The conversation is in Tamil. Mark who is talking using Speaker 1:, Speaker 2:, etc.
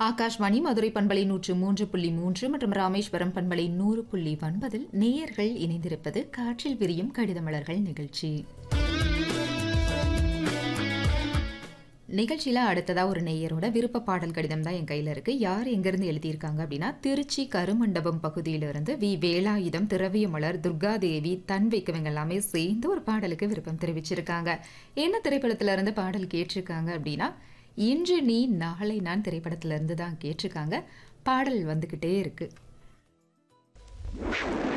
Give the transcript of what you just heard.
Speaker 1: ஆகாஷ்வாணி மதுரை பண்பலை நூற்று மூன்று புள்ளி மூன்று மற்றும் ராமேஸ்வரம் பண்பலை நூறு புள்ளி ஒன்பதில் நேயர்கள் இணைந்திருப்பது காற்றில் விரியும் கடிதமலர்கள் நிகழ்ச்சி நிகழ்ச்சியில் அடுத்ததாக ஒரு நேயரோட விருப்ப பாடல் கடிதம் தான் என் கையில் இருக்குது யார் எங்கேருந்து எழுதியிருக்காங்க அப்படின்னா திருச்சி கருமண்டபம் பகுதியிலிருந்து வி வேலாயுதம் திரவியமலர் துர்காதேவி தன்வைக்கு இவங்க எல்லாமே சேர்ந்து ஒரு பாடலுக்கு விருப்பம் தெரிவிச்சிருக்காங்க என்ன திரைப்படத்துல இருந்து பாடல் கேட்டிருக்காங்க அப்படின்னா இன்று நீ நாளை நான் திரைப்படத்துல இருந்து தான் கேட்டிருக்காங்க பாடல் வந்துக்கிட்டே இருக்கு